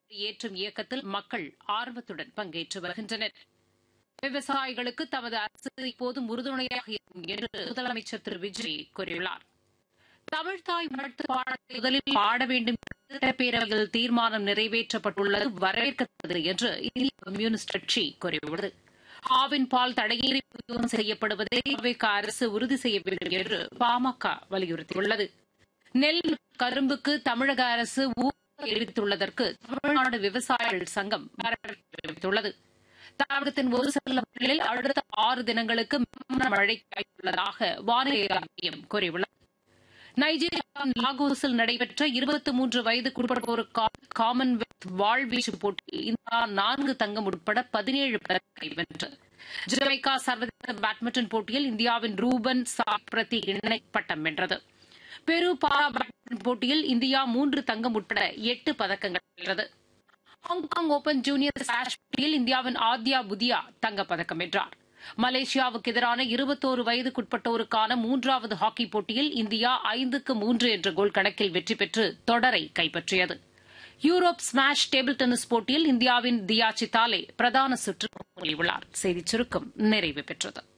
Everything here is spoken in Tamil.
ஏற்றும் இயக்கத்தில் மக்கள் ஆர்வத்துடன் பங்கேற்று வருகின்றனர் விவசாயிகளுக்கு தமது அரசு இப்போதும் உறுதுணையாக இருக்கும் என்று முதலமைச்சர் திரு விஜய் கூறியுள்ளார் தமிழ்தாய் வாழ்த்து பாடத்தை முதலில் பாட வேண்டும் சட்டப்பேரவையில் தீர்மானம் நிறைவேற்றப்பட்டுள்ளது வரவேற்கத்தக்கது என்று இந்திய கம்யூனிஸ்ட் கட்சி கூறியுள்ளது ஆவின் பால் தடையீறி விநியோகம் செய்யப்படுவதை அரசு உறுதி செய்ய வேண்டும் என்று பாமக வலியுறுத்தியுள்ளது நெல் கரும்புக்கு தமிழக அரசு ஊக்கம் அறிவித்துள்ளதற்கு தமிழ்நாடு விவசாயிகள் சங்கம் வரவேற்பு தெரிவித்துள்ளது தமிழகத்தின் ஒரு சில பகுதிகளில் அடுத்த ஆறு தினங்களுக்கு மழை உள்ளதாக வானிலை மையம் கூறியுள்ளது நைஜீரியாவின் லாகோஸில் நடைபெற்ற இருபத்தி மூன்று வயதுக்குட்பட்டோருக்கான காமன்வெல்த் வாழ்வீச்சு போட்டியில் இந்தியா நான்கு தங்கம் உட்பட பதினேழு பதக்கங்களை வென்றது ஜமைக்கா சர்வதேச பேட்மிண்டன் போட்டியில் இந்தியாவின் ரூபன் சாப்ரதி இணை பட்டம் வென்றது பெரு பாரா பேட்மிண்டன் போட்டியில் இந்தியா மூன்று தங்கம் உட்பட எட்டு பதக்கங்கள் வென்றது ஹாங்காங் ஓபன் ஜூனியர் ஸ்குவாஷ் போட்டியில் இந்தியாவின் ஆத்யா புதியா தங்கப்பதக்கம் வென்றார் மலேசியாவுக்கு எதிரான இருபத்தோரு வயதுக்குட்பட்டோருக்கான மூன்றாவது ஹாக்கிப் போட்டியில் இந்தியா ஐந்துக்கு மூன்று என்ற கோல் கணக்கில் வெற்றி பெற்று தொடரை கைப்பற்றியது யூரோப் ஸ்மாஷ் டேபிள் டென்னிஸ் போட்டியில் இந்தியாவின் தியா சித்தாலே பிரதான சுற்று முன்னேறியுள்ளார் செய்திச் சுருக்கம் நிறைவு பெற்றது